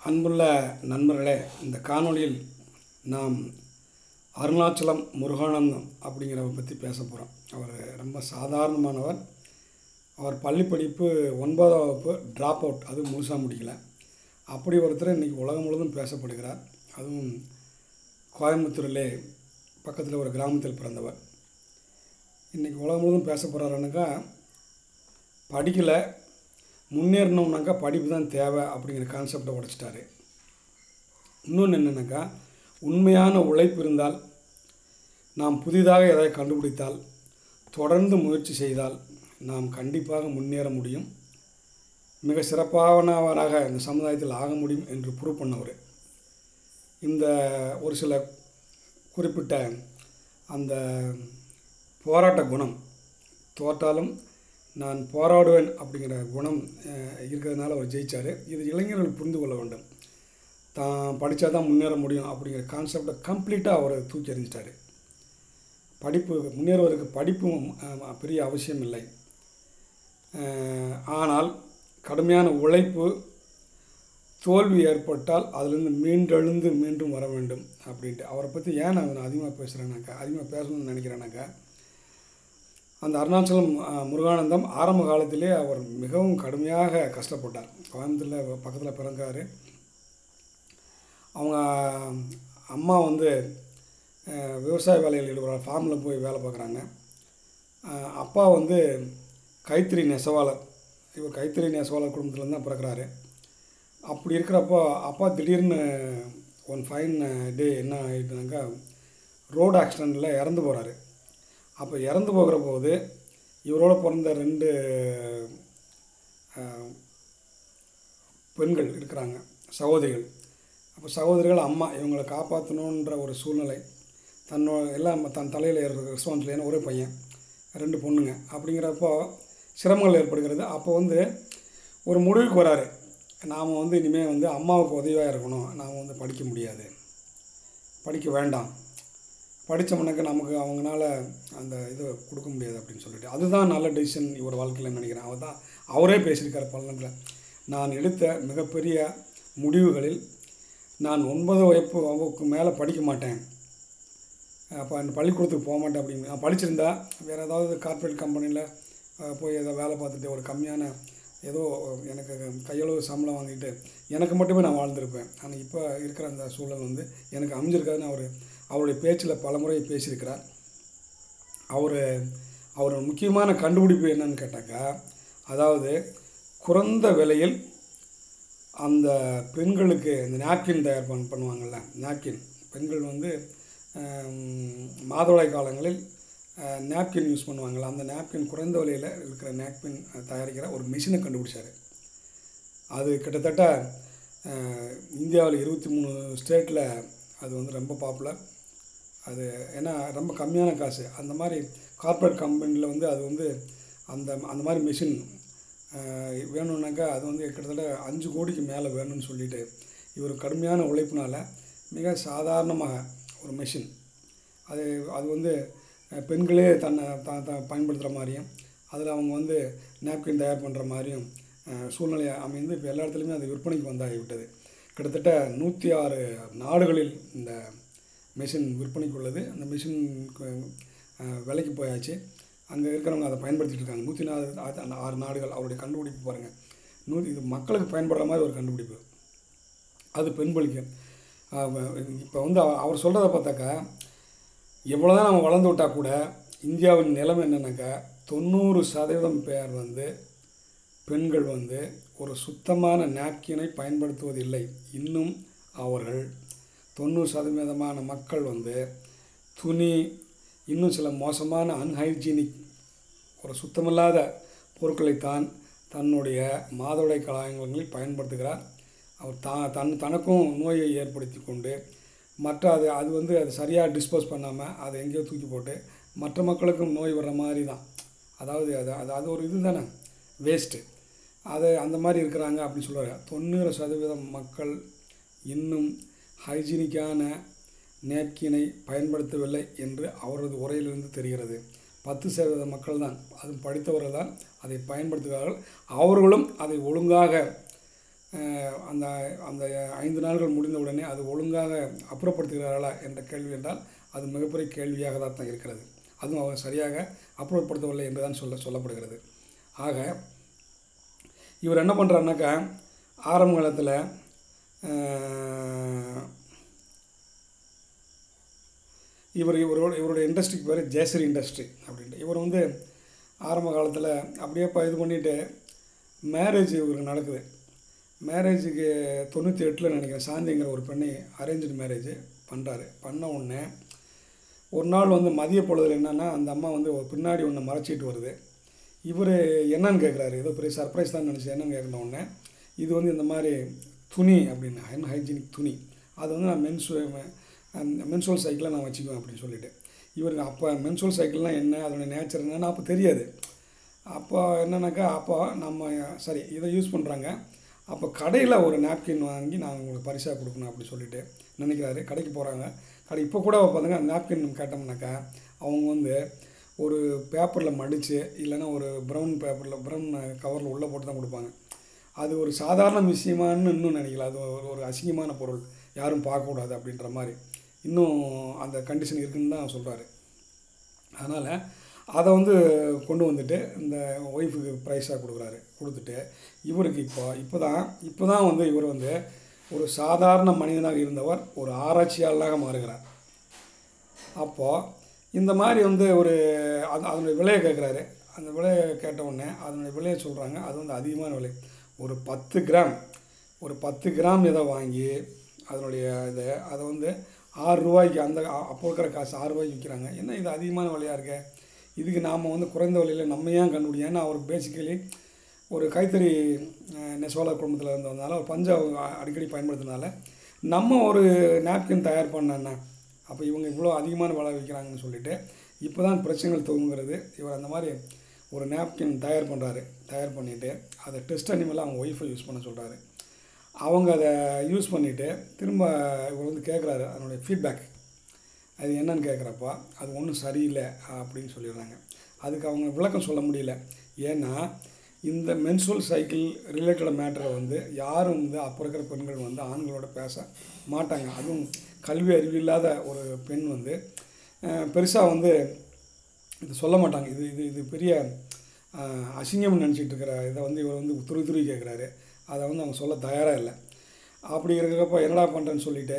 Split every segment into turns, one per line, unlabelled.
அன்புள்ள நண்பர்களே இந்த காணொளியில் நாம் அருணாச்சலம் முருகானந்தம் அப்படிங்கிறவரை பற்றி பேச போகிறோம் அவர் ரொம்ப சாதாரணமானவர் அவர் பள்ளி படிப்பு ஒன்பதாம் வகுப்பு ட்ராப் அவுட் அது முழுசாக முடிக்கல அப்படி ஒருத்தர் இன்றைக்கி உலகம் முழுவதும் பேசப்படுகிறார் அதுவும் கோயம்புத்தூரிலே பக்கத்தில் ஒரு கிராமத்தில் பிறந்தவர் இன்றைக்கி உலகம் முழுவதும் பேச போகிறாருனாக்கா படிக்கலை முன்னேறணும்னாக்கா படிப்பு தான் தேவை அப்படிங்கிற கான்செப்டை உடைச்சிட்டாரு இன்னொன்று என்னென்னாக்கா உண்மையான உழைப்பு இருந்தால் நாம் புதிதாக எதை கண்டுபிடித்தால் தொடர்ந்து முயற்சி செய்தால் நாம் கண்டிப்பாக முன்னேற முடியும் மிக சிறப்பானவராக இந்த சமுதாயத்தில் ஆக முடியும் என்று ப்ரூவ் பண்ணவர் இந்த ஒரு சில குறிப்பிட்ட அந்த போராட்ட குணம் தோற்றாலும் நான் போராடுவேன் அப்படிங்கிற குணம் அஹ், இருக்கிறதுனால அவர் ஜெயித்தார் இது இளைஞர்கள் புரிந்து கொள்ள வேண்டும் தான் படித்தா தான் முன்னேற முடியும் அப்படிங்கிற கான்செப்டை கம்ப்ளீட்டாக அவர் தூக்கி எறிஞ்சிட்டாரு படிப்பு முன்னேறுவதற்கு படிப்பும் அஹ், பெரிய அவசியம் இல்லை அஹ், ஆனால் கடுமையான உழைப்பு தோல்வி ஏற்பட்டால் அதிலிருந்து மீண்டெழுந்து மீண்டும் வர வேண்டும் அப்படின்ட்டு அவரை பற்றி ஏன் நான் அதிகமாக பேசுகிறேன்னாக்கா அதிகமாக பேசணும்னு நினைக்கிறேனாக்கா அந்த அருணாச்சலம் அஹ், முருகானந்தம் ஆரம்ப காலத்திலே அவர் மிகவும் கடுமையாக கஷ்டப்பட்டார் கோயம்புத்தூரில் பக்கத்தில் பிறந்தார் அவங்க அம்மா வந்து அஹ், விவசாய வேலையில் ஈடுபடுறாங்க ஃபார்மில் போய் வேலை பார்க்குறாங்க அஹ், அப்பா வந்து கைத்தறி நெசவாளர் இவர் கைத்தறி நெசவாளர் குடும்பத்துலேருந்து தான் பிறக்கிறாரு அப்படி இருக்கிறப்போ அப்பா திடீர்னு ஒன் ஃபைன் டே என்ன ஆகிட்டுனாக்கா ரோடு ஆக்சிடெண்ட்டில் இறந்து போகிறாரு அப்போ இறந்து போகிற போது இவரோட பிறந்த ரெண்டு அஹ், பெண்கள் இருக்கிறாங்க சகோதரிகள் அப்போ சகோதரிகள் அம்மா இவங்களை காப்பாற்றணுன்ற ஒரு சூழ்நிலை தன்னோ எல்லாம் தன் தலையில் இருக்கிற ரெஸ்பான்சிபிள் ஏன்னா ஒரே பையன் ரெண்டு பொண்ணுங்க அப்படிங்கிறப்போ சிரமங்கள் ஏற்படுகிறது அப்போ வந்து ஒரு முடிவுக்கு வராரு நாம் வந்து இனிமேல் வந்து அம்மாவுக்கு உதவியாக இருக்கணும் நாம் வந்து படிக்க முடியாது படிக்க வேண்டாம் படித்தவனுக்கு நமக்கு அவங்களால அந்த இது கொடுக்க முடியாது அப்படின்னு சொல்லிட்டு அதுதான் நல்ல டெசிஷன் இவர் வாழ்க்கையில் நினைக்கிறேன் அவர் தான் அவரே பேசியிருக்கார் பலனில் நான் எடுத்த மிகப்பெரிய முடிவுகளில் நான் ஒன்பது வகுப்பு வகுப்புக்கு மேலே படிக்க மாட்டேன் அப்போ அந்த பள்ளிக்கூடத்துக்கு போக மாட்டேன் அப்படின்னு நான் படிச்சிருந்தா வேறு ஏதாவது கார்ப்பரேட் கம்பெனியில் போய் ஏதோ வேலை பார்த்துட்டு ஒரு கம்மியான ஏதோ எனக்கு கையளவு சம்பளம் வாங்கிட்டு எனக்கு மட்டுமே நான் வாழ்ந்திருப்பேன் ஆனால் இப்போ இருக்கிற அந்த சூழல் வந்து எனக்கு அமைஞ்சிருக்காதுன்னு அவர் அவருடைய பேச்சில் பல முறை பேசியிருக்கிறார் அவர் அவர் முக்கியமான கண்டுபிடிப்பு என்னன்னு கேட்டாக்கா அதாவது குறைந்த விலையில் அந்த பெண்களுக்கு இந்த நாப்கின் தயார் பண் பண்ணுவாங்கள்ல நாப்கின் பெண்கள் வந்து ஆம், மாதவிடாய் காலங்களில் நாப்கின் யூஸ் பண்ணுவாங்கள்ல அந்த நாப்கின் குறைந்த விலையில் இருக்கிற நாப்கின் தயாரிக்கிற ஒரு மிஷினை கண்டுபிடிச்சாரு அது கிட்டத்தட்ட இந்தியாவில் இருபத்தி மூணு ஸ்டேட்டில் அது வந்து ரொம்ப பாப்புலர் அது ஏன்னா ரொம்ப கம்மியான காசு அந்த மாதிரி கார்ப்பரேட் கம்பெனியில் வந்து அது வந்து அந்த அந்த மாதிரி மிஷின் வேணும்னாக்கா அது வந்து கிட்டத்தட்ட அஞ்சு கோடிக்கு மேலே வேணும்னு சொல்லிட்டு இவர் கடுமையான உழைப்பினால் மிக சாதாரணமாக ஒரு மிஷின் அது அது வந்து அஹ், பெண்களே தன்னை த த பயன்படுத்துகிற மாதிரியும் அதில் அவங்க வந்து நாப்கின் தயார் பண்ணுற மாதிரியும் அஹ், சூழ்நிலை அமைந்து இப்போ எல்லா இடத்துலையுமே அது விற்பனைக்கு வந்தாகிவிட்டது கிட்டத்தட்ட நூற்றி ஆறு நாடுகளில் இந்த மிஷின் விற்பனைக்கு உள்ளது அந்த மிஷின் விலைக்கு போயாச்சு அங்கே இருக்கிறவங்க அதை பயன்படுத்திட்டு இருக்காங்க நூற்றி நாலு ஆ- அந்த ஆறு நாடுகள் அவருடைய கண்டுபிடிப்பு பாருங்கள் நூ இது மக்களுக்கு பயன்படுற மாதிரி ஒரு கண்டுபிடிப்பு அது பெண்களுக்கு இப்போ வந்து அவ- அவர் சொல்கிறத பார்த்தாக்கா எவ்வளோ தான் நம்ம வளர்ந்து விட்டால் கூட இந்தியாவின் நிலைமை என்னன்னாக்கா தொண்ணூறு சதவீதம் பேர் வந்து பெண்கள் வந்து ஒரு சுத்தமான நாப்கினை பயன்படுத்துவதில்லை இன்னும் அவர்கள் தொண்ணூறு சதவீதமான மக்கள் வந்து துணி இன்னும் சில மோசமான அன்ஹைஜீனிக் ஒரு சுத்தமில்லாத பொருட்களைத்தான் தன்னுடைய மாதவிடாய் கலாயங்களில் பயன்படுத்துகிறார் அவர் தா தன் தனக்கும் நோயை ஏற்படுத்தி கொண்டு மற்ற அது அது வந்து அது சரியாக டிஸ்போஸ் பண்ணாமல் அதை எங்கேயோ தூக்கி போட்டு மற்ற மக்களுக்கும் நோய் வர்ற மாதிரி தான் அதாவது அது அது அது ஒரு இது தானே வேஸ்ட்டு அது அந்த மாதிரி இருக்கிறாங்க அப்படின்னு சொல்லுவார் தொண்ணூறு சதவீதம் மக்கள் இன்னும் ஹைஜீனிக்கான நேப்கினை பயன்படுத்தவில்லை என்று அவரது உரையிலிருந்து தெரிகிறது பத்து சதவீத மக்கள் தான் அதுவும் படித்தவர்கள் தான் அதை பயன்படுத்துகிறார்கள் அவர்களும் அதை ஒழுங்காக அஹ், அந்த அந்த ஐந்து நாள்கள் முடிந்த உடனே அது ஒழுங்காக அப்புறப்படுத்துகிறார்களா என்ற கேள்வி என்றால் அது மிகப்பெரிய கேள்வியாக தான் தான் இருக்கிறது அதுவும் அவர் சரியாக அப்புறப்படுத்தவில்லை என்றுதான் சொல்ல சொல்லப்படுகிறது ஆக இவர் என்ன பண்ணுறாருனாக்கா ஆரம்ப காலத்தில் இவர் இவரோட இவருடைய இண்டஸ்ட்ரிக்கு பேர் ஜெயஸ்ரீ இண்டஸ்ட்ரி அப்படின்ட்டு இவர் வந்து ஆரம்ப காலத்தில் அப்படியே இப்போ இது பண்ணிவிட்டு மேரேஜ் இவருக்கு நடக்குது மேரேஜுக்கு தொண்ணூற்றி எட்டில் நினைக்கிறேன் சாந்திங்கிற ஒரு பெண்ணை அரேஞ்சு மேரேஜ் பண்ணுறாரு பண்ண உடனே ஒரு நாள் வந்து மதிய பொழுதுல என்னென்னா அந்த அம்மா வந்து ஒரு பின்னாடி ஒன்று மறைச்சிட்டு வருது இவர் என்னன்னு கேட்குறாரு ஏதோ பெரிய சர்ப்ரைஸ் தான் நினச்சி என்னன்னு கேட்குன உடனே இது வந்து இந்த மாதிரி துணி அப்படின்னு அன் ஹைஜீனிக் துணி அது வந்து நான் மென்ஸ் மென்சுவல் சைக்கிளில் நான் வச்சுக்குவேன் அப்படின்னு சொல்லிட்டு இவருக்கு அப்போ மென்சுவல் சைக்கிள்னால் என்ன அதோட நேச்சர் என்னன்னு அப்போ தெரியாது அப்போ என்னன்னாக்கா அப்போ நம்ம சரி இதை யூஸ் பண்ணுறாங்க அப்போ கடையில் ஒரு நாப்கின் வாங்கி நான் உங்களுக்கு பரிசாக கொடுக்கணும் அப்படி சொல்லிட்டு நினைக்கிறாரு கடைக்கு போகிறாங்க கடை இப்போ கூட பார்த்துங்க நாப்கின் கேட்டோம்னாக்கா அவங்க வந்து ஒரு பேப்பரில் மடித்து இல்லைன்னா ஒரு ப்ரௌன் பேப்பரில் ப்ரௌன் கவரில் உள்ளே போட்டு தான் கொடுப்பாங்க அது ஒரு சாதாரண விஷயமான்னு இன்னும் நினைக்கல அது ஒரு ஒரு அசிங்கமான பொருள் யாரும் பார்க்கக்கூடாது அப்படின்ற மாதிரி இன்னும் அந்த கண்டிஷன் இருக்குன்னு தான் சொல்கிறாரு அதனால் அதை வந்து கொண்டு வந்துட்டு இந்த ஒய்ஃபுக்கு ப்ரைஸாக கொடுக்குறாரு கொடுத்துட்டு இவருக்கு இப்போ இப்போ தான் இப்போ தான் வந்து இவர் வந்து ஒரு சாதாரண மனிதனாக இருந்தவர் ஒரு ஆராய்ச்சியாளராக மாறுகிறார் அப்போது இந்த மாதிரி வந்து ஒரு அது அதனுடைய விலையை கேட்குறாரு அந்த விலையை கேட்ட உடனே அதனுடைய விலையை சொல்கிறாங்க அது வந்து அதிகமான விலை ஒரு பத்து கிராம் ஒரு பத்து கிராம் இதை வாங்கி அதனுடைய இதை அதை வந்து ஆறு ரூபாய்க்கு அந்த அ- அப்போ இருக்கிற காசு ஆறு ரூபாய்க்கு விற்கிறாங்க என்ன இது அதிகமான விலையாக இருக்கே இதுக்கு நாம் வந்து குறைந்த விலையில் நம்ம ஏன் கண்டுபிடிக்கும் ஏன்னா அவருக்கு பேசிக்கலி ஒரு கைத்தறி அஹ், நெசவாளர் குடும்பத்தில் இருந்ததுனால ஒரு பஞ்சை அவங்க அ- அடிக்கடி பயன்படுத்தினால நம்ம ஒரு நாப்கின் தயார் பண்ணேன்னா அப்போ இவங்க இவ்வளோ அதிகமான விலை விற்கிறாங்கன்னு சொல்லிட்டு இப்போ தான் பிரச்சனைகள் துவங்குறது இவர் அந்த மாதிரி ஒரு நாப்கின் தயார் பண்ணுறாரு தயார் பண்ணிவிட்டு அதை டெஸ்ட் அனிமலாக அவங்க ஒய்ஃபை யூஸ் பண்ண சொல்கிறாரு அவங்க அதை யூஸ் பண்ணிவிட்டு திரும்ப இவர் வந்து கேட்குறாரு அதனுடைய ஃபீட்பேக் அது என்னன்னு கேட்குறப்ப அது ஒன்றும் சரியில்லை அப்படின்னு சொல்லிடுறாங்க அதுக்கு அவங்க விளக்கம் சொல்ல முடியல ஏன்னா இந்த மென்சுவல் சைக்கிள் ரிலேட்டட் மேட்டரை வந்து யாரும் வந்து அப்போ இருக்கிற பெண்கள் வந்து ஆண்களோட பேச மாட்டாங்க அதுவும் கல்வி அறிவு இல்லாத ஒரு பெண் வந்து பெருசாக வந்து இது சொல்ல மாட்டாங்க இது இது இது பெரிய அஹ், அசிங்கம்னு நினச்சிட்டு இருக்கிற இதை வந்து இவர் வந்து துருவி துருவி கேட்குறாரு அதை வந்து அவங்க சொல்ல தயாராக இல்லை அப்படி இருக்கிறப்ப என்னடா பண்ணுறேன்னு சொல்லிட்டு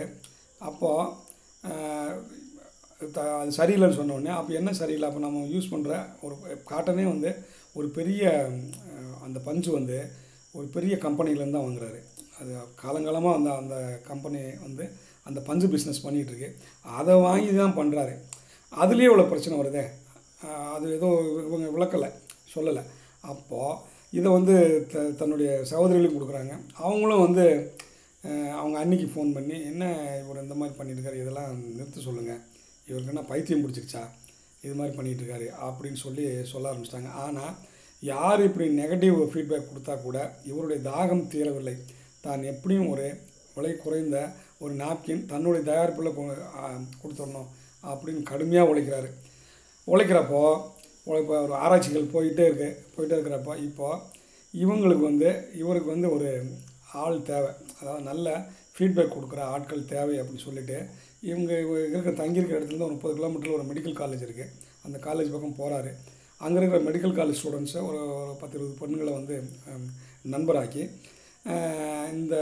அப்போது த அது சரியில்லைன்னு சொன்ன உடனே அப்போ என்ன சரியில்லை அப்போ நம்ம யூஸ் பண்ணுற ஒரு காட்டனே வந்து ஒரு பெரிய அஹ், அந்த பஞ்சு வந்து ஒரு பெரிய கம்பெனிலேருந்து தான் வாங்குறாரு அது காலங்காலமாக அந்த அந்த கம்பெனி வந்து அந்த பஞ்சு பிஸ்னஸ் பண்ணிகிட்ருக்கு அதை வாங்கி தான் பண்ணுறாரு அதுலேயே இவ்வளோ பிரச்சனை வருதே அஹ், அது ஏதோ இவங்க விளக்கலை சொல்லலை அப்போது இதை வந்து த தன்னுடைய சகோதரிகளுக்கு கொடுக்குறாங்க அவங்களும் வந்து அஹ், அவங்க அன்னைக்கு ஃபோன் பண்ணி என்ன இவர் இந்த மாதிரி பண்ணியிருக்காரு இதெல்லாம் நிறுத்த சொல்லுங்கள் இவருக்கு என்ன பைத்தியம் பிடிச்சிருச்சா இது மாதிரி பண்ணிகிட்டு இருக்காரு அப்படின்னு சொல்லி சொல்ல ஆரம்பிச்சிட்டாங்க ஆனால் யார் இப்படி நெகட்டிவ் ஃபீட்பேக் கொடுத்தா கூட இவருடைய தாகம் தீரவில்லை தான் எப்படியும் ஒரு விலை குறைந்த ஒரு நாப்கின் தன்னுடைய தயாரிப்பில் கொ- ஆ, கொடுத்துடணும் அப்படின்னு கடுமையாக உழைக்கிறாரு உழைக்கிறப்போ இப்போ ஒரு ஆராய்ச்சிகள் போயிட்டே இருக்கு போயிட்டே இருக்கிறப்போ இப்போ இவங்களுக்கு வந்து இவருக்கு வந்து ஒரு ஆள் தேவை அதாவது நல்ல ஃபீட்பேக் கொடுக்குற ஆட்கள் தேவை அப்படின்னு சொல்லிட்டு இவங்க இவங்க இருக்கிற தங்கியிருக்கிற இடத்துலேருந்து ஒரு முப்பது கிலோமீட்டரில் ஒரு மெடிக்கல் காலேஜ் இருக்குது அந்த காலேஜ் பக்கம் போகிறாரு அங்கே இருக்கிற மெடிக்கல் காலேஜ் ஸ்டூடெண்ட்ஸை ஒரு ஒரு பத்து இருபது பெண்களை வந்து ஹம், நண்பராக்கி அஹ், இந்த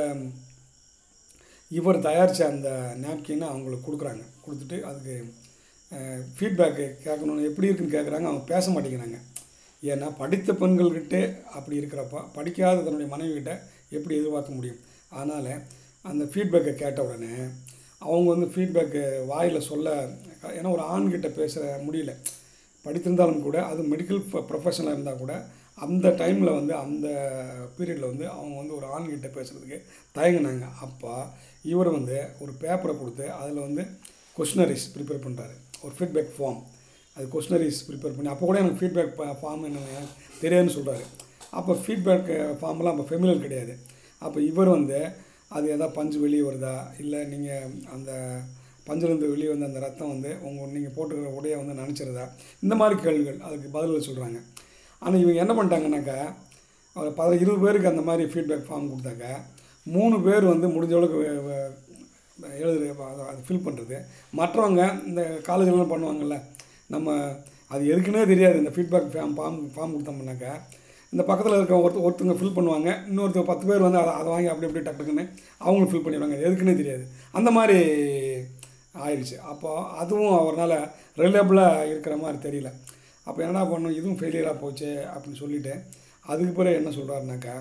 இவர் தயாரித்த அந்த நாப்கினை அவங்களுக்கு கொடுக்குறாங்க கொடுத்துட்டு அதுக்கு ஃபீட்பேக்கு கேட்கணும்னு எப்படி இருக்குன்னு கேட்குறாங்க அவங்க பேச மாட்டேங்கிறாங்க ஏன்னா படித்த பெண்கள்கிட்ட அப்படி இருக்கிறப்ப படிக்காத தன்னுடைய மனைவிகிட்ட எப்படி எதிர்பார்க்க முடியும் அதனால் அந்த ஃபீட்பேக்கை கேட்ட உடனே அவங்க வந்து ஃபீட்பேக்கு வாயில் சொல்ல ஏன்னா ஒரு ஆண்கிட்ட பேச முடியல படித்திருந்தாலும் கூட அது மெடிக்கல் ப்ரொஃபஷனாக இருந்தால் கூட அந்த டைமில் வந்து அந்த பீரியடில் வந்து அவங்க வந்து ஒரு ஆண்கிட்ட பேசுகிறதுக்கு தயங்கினாங்க அப்போ இவர் வந்து ஒரு பேப்பரை கொடுத்து அதில் வந்து கொஷினரிஸ் ப்ரிப்பேர் பண்ணுறாரு ஒரு ஃபீட்பேக் ஃபார்ம் அது கொஷினரிஸ் ப்ரிப்பேர் பண்ணி அப்போ கூட எனக்கு ஃபீட்பேக் ஃபார்ம் என்ன தெரியாதுன்னு சொல்கிறாரு அப்போ ஃபீட்பேக் ஃபார்ம்லாம் அப்போ ஃபெமிலியர் கிடையாது அப்போ இவர் வந்து அது எதாவது பஞ்சு வெளியே வருதா இல்லை நீங்கள் அந்த பஞ்சுலேருந்து வெளியே வந்த அந்த ரத்தம் வந்து உங்கள் நீங்கள் போட்டுக்கிற உடையை வந்து நினச்சிருதா இந்த மாதிரி கேள்விகள் அதுக்கு பதில் சொல்கிறாங்க ஆனால் இவங்க என்ன பண்ணிட்டாங்கனாக்கா ஒரு பத இருபது பேருக்கு அந்த மாதிரி ஃபீட்பேக் ஃபார்ம் கொடுத்தாக்க மூணு பேர் வந்து முடிஞ்ச அளவுக்கு வே- வே- எழுதுறது அதை அது ஃபில் பண்ணுறது மற்றவங்க இந்த காலேஜ்லாம் பண்ணுவாங்கல்ல நம்ம அது எதுக்குன்னே தெரியாது இந்த ஃபீட்பேக் ஃபார்ம் ஃபார்ம் ஃபார்ம் கொடுத்தோம்னாக்கா இந்த பக்கத்தில் இருக்க ஒருத்த ஒருத்தங்க ஃபில் பண்ணுவாங்க இன்னொருத்தர் பத்து பேர் வந்து அதை அதை வாங்கி அப்படி அப்படி டக்கு டக்குன்னு அவங்களும் ஃபில் பண்ணிடுவாங்க அது எதுக்குன்னே தெரியாது அந்த மாதிரி ஆயிடுச்சு அப்போ அதுவும் அவரால் ரிலேபிளாக இருக்கிற மாதிரி தெரியல அப்போ என்னடா பண்ணணும் இதுவும் ஃபெயிலியராக போச்சு அப்படின்னு சொல்லிட்டு அதுக்கு பிறகு என்ன சொல்கிறாருனாக்கா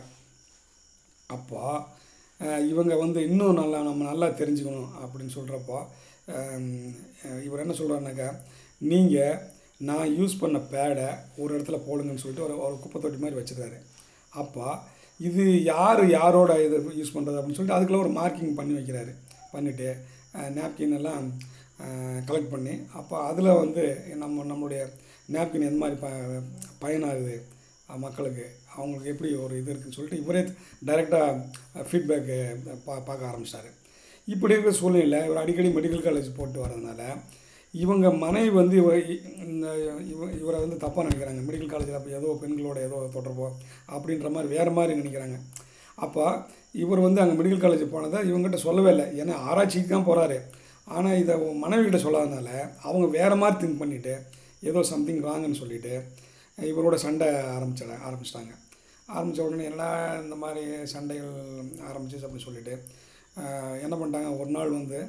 அப்போ அஹ், இவங்க வந்து இன்னும் நல்லா நம்ம நல்லா தெரிஞ்சுக்கணும் அப்படின்னு சொல்கிறப்போ இவர் என்ன சொல்கிறாருனாக்கா நீங்கள் நான் யூஸ் பண்ண பேடை ஒரு இடத்துல போடுங்கன்னு சொல்லிட்டு ஒரு ஒரு குப்பை தொட்டி மாதிரி வச்சுருக்காரு அப்போ இது யார் யாரோட இது யூஸ் பண்ணுறது அப்படின்னு சொல்லிட்டு அதுக்குள்ள ஒரு மார்க்கிங் பண்ணி வைக்கிறாரு பண்ணிவிட்டு நாப்கின் எல்லாம் கலெக்ட் பண்ணி அப்போ அதில் வந்து நம்ம நம்மளுடைய நாப்கின் எந்த மாதிரி ப பயனாகுது அஹ் மக்களுக்கு அவங்களுக்கு எப்படி ஒரு இது இருக்குன்னு சொல்லிட்டு இவரே டைரெக்டாக ஃபீட்பேக்கு பா பார்க்க ஆரம்பிச்சிட்டாரு இப்படி இருக்கிற சூழ்நிலையில் இவர் அடிக்கடி மெடிக்கல் காலேஜ் போட்டு வரதுனால இவங்க மனைவி வந்து இவ இந்த இவ இவரை வந்து தப்பாக நினைக்கிறாங்க மெடிக்கல் காலேஜில் அப்போ ஏதோ பெண்களோட ஏதோ தொடர்போ அப்படின்ற மாதிரி வேறு மாதிரி நினைக்கிறாங்க அப்போ இவர் வந்து அங்கே மெடிக்கல் காலேஜ் போனதை இவங்ககிட்ட சொல்லவே இல்லை ஏன்னா ஆராய்ச்சிக்கு தான் போகிறாரு ஆனால் இதை மனைவி கிட்ட சொல்லாதனால அவங்க வேறு மாதிரி திங்க் பண்ணிவிட்டு ஏதோ சம்திங் ராங்குன்னு சொல்லிட்டு இவரோட சண்டை ஆரம்பிச்சிட ஆரம்பிச்சிட்டாங்க ஆரம்பித்த உடனே எல்லாம் இந்த மாதிரி சண்டைகள் ஆரம்பிச்சிச்சு அப்படின்னு சொல்லிட்டு ஆஹ், என்ன பண்ணிட்டாங்க ஒரு நாள் வந்து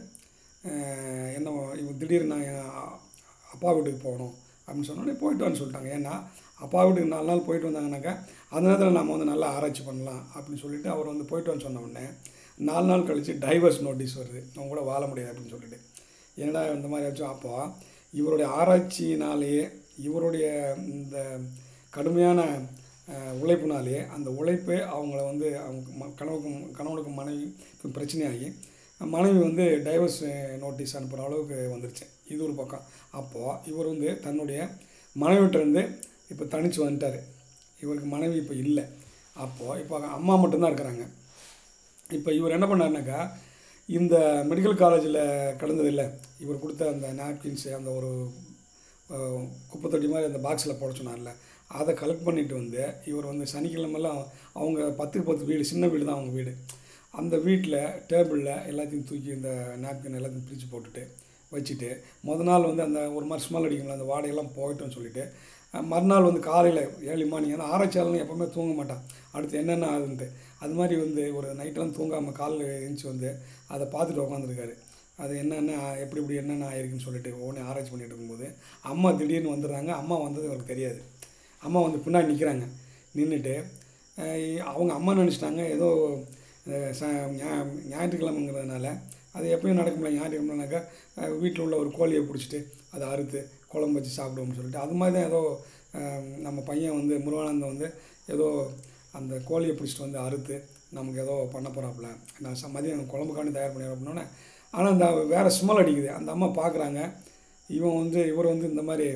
ஆஹ், என்ன இவன் திடீர்னு நான் என் அ- அப்பா வீட்டுக்கு போகணும் அப்படின்னு சொன்னோடனே போயிட்டு வான்னு சொல்லிட்டாங்க ஏன்னா அப்பா வீட்டுக்கு நாலு நாள் போயிட்டு வந்தாங்கனாக்கா அந்த நேரத்தில் நம்ம வந்து நல்லா ஆராய்ச்சி பண்ணலாம் அப்படின்னு சொல்லிட்டு அவர் வந்து போயிட்டு வான்னு சொன்ன உடனே நாலு நாள் கழித்து டைவர்ஸ் நோட்டீஸ் வருது அவங்க கூட வாழ முடியாது அப்படின்னு சொல்லிட்டு என்னடா இந்த மாதிரி ஆச்சும் அப்போ இவருடைய ஆராய்ச்சினாலேயே இவருடைய இந்த கடுமையான அஹ், உழைப்புனாலேயே அந்த உழைப்பே அவங்கள வந்து அவங்க ம- கணவனுக்கும் கணவனுக்கும் மனைவிக்கும் பிரச்சனையாகி மனைவி வந்து டைவர்ஸ் நோட்டீஸ் அனுப்புகிற அளவுக்கு வந்துருச்சு இது ஒரு பக்கம் அப்போது இவர் வந்து தன்னுடைய மனைவிட்டிருந்து இப்போ தனிச்சு வந்துட்டார் இவருக்கு மனைவி இப்போ இல்லை அப்போது இப்போ அம்மா மட்டும்தான் இருக்கிறாங்க இப்போ இவர் என்ன பண்ணாருனாக்கா இந்த மெடிக்கல் காலேஜில் கடந்தது இல்லை இவர் கொடுத்த அந்த நாப்கின்ஸு அந்த ஒரு அஹ், குப்பை தொட்டி மாதிரி அந்த பாக்ஸில் போட சொன்னார்ல அதை கலெக்ட் பண்ணிட்டு வந்து இவர் வந்து சனிக்கிழமெல்லாம் அவங்க பத்துக்கு பத்து வீடு சின்ன வீடு தான் அவங்க வீடு அந்த வீட்டில் டேபிளில் எல்லாத்தையும் தூக்கி இந்த நாப்கின் எல்லாத்தையும் பிரித்து போட்டுட்டு வச்சுட்டு முத நாள் வந்து அந்த ஒரு மாதிரி ஸ்மெல் அடிக்கும்ல அந்த வாடையெல்லாம் போயிட்டோன்னு சொல்லிட்டு அஹ், மறுநாள் வந்து காலையில் ஏழு மணி ஏன்னா ஆராய்ச்சியாளன் எப்போவுமே தூங்க மாட்டான் அடுத்து என்னென்ன ஆகுதுன்ட்டு அது மாதிரி வந்து ஒரு நைட்டெல்லாம் தூங்காமல் காலையில் எழுந்துச்சி வந்து அதை பார்த்துட்டு உட்காந்துருக்காரு அது என்னென்ன எப்படி இப்படி என்னென்ன ஆயிருக்குன்னு சொல்லிட்டு ஒவ்வொன்று ஆராய்ச்சி பண்ணிட்டு இருக்கும்போது அம்மா திடீர்னு வந்துடுறாங்க அம்மா வந்தது அவருக்கு தெரியாது அம்மா வந்து பின்னாடி நிற்கிறாங்க நின்றுட்டு அவங்க அம்மா நினச்சிட்டாங்க ஏதோ அஹ், ச ஞா- ஞாயிற்றுக்கிழமைங்கிறதுனால அது எப்பயும் நடக்கும்ல ஞாயிற்றுக்கிழமைனாக்கா வீட்டில் உள்ள ஒரு கோழியை பிடிச்சிட்டு அதை அறுத்து குழம்பு வச்சு சாப்பிடுவோம்னு சொல்லிட்டு அது மாதிரி தான் ஏதோ அஹ், நம்ம பையன் வந்து முருகானந்தம் வந்து ஏதோ அந்த கோழியை பிடிச்சிட்டு வந்து அறுத்து நமக்கு ஏதோ பண்ண போகிறாப்புல நான் ச மதியம் குழம்புக்காண்டி தயார் பண்ணிடுறோம்னோன்னே ஆனால் அந்த வேறு ஸ்மெல் அடிக்குது அந்த அம்மா பார்க்குறாங்க இவன் வந்து இவர் வந்து இந்த மாதிரி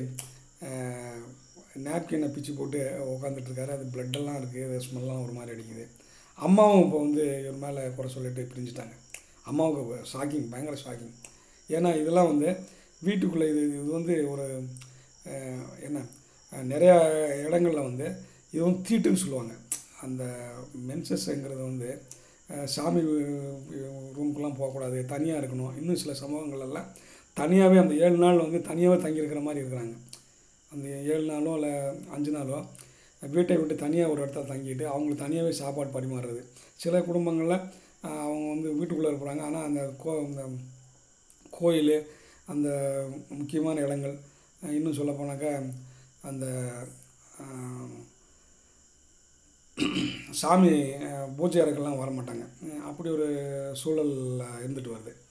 நாப்கினை பிச்சு போட்டு உட்காந்துட்ருக்காரு அது பிளட்டெல்லாம் இருக்குது ஸ்மெல்லாம் ஒரு மாதிரி அடிக்குது அம்மாவும் இப்போ வந்து இவர் மேலே குறை சொல்லிட்டு பிரிஞ்சுட்டாங்க அம்மாவுக்கு ஷாக்கிங் பயங்கர ஷாக்கிங் ஏன்னா இதெல்லாம் வந்து வீட்டுக்குள்ளே இது இது வந்து ஒரு அஹ், என்ன அஹ், நிறையா இடங்களில் வந்து இது வந்து தீட்டுன்னு சொல்லுவாங்க அந்த மென்சஸ்ங்கிறது வந்து அஹ், சாமி ரூமுக்கெல்லாம் போகக்கூடாது தனியாக இருக்கணும் இன்னும் சில சமூகங்கள்லாம் தனியாகவே அந்த ஏழு நாள் வந்து தனியாகவே தங்கியிருக்கிற மாதிரி இருக்கிறாங்க அந்த ஏழு நாளோ இல்லை அஞ்சு நாளோ வீட்டை விட்டு தனியாக ஒரு இடத்துல தங்கிட்டு அவங்களுக்கு தனியாகவே சாப்பாடு பரிமாறுறது சில குடும்பங்களில் ஆஹ், அவங்க வந்து வீட்டுக்குள்ளே இருப்பாங்க ஆனால் அந்த கோ இந்த கோயில் அந்த முக்கியமான இடங்கள் ஆஹ், இன்னும் சொல்ல போனாக்கா அந்த ஆஹ், சாமி ஆஹ், பூஜை அறைக்கெல்லாம் வர மாட்டாங்க ஆஹ், அப்படி ஒரு சூழல் இருந்துட்டு வருது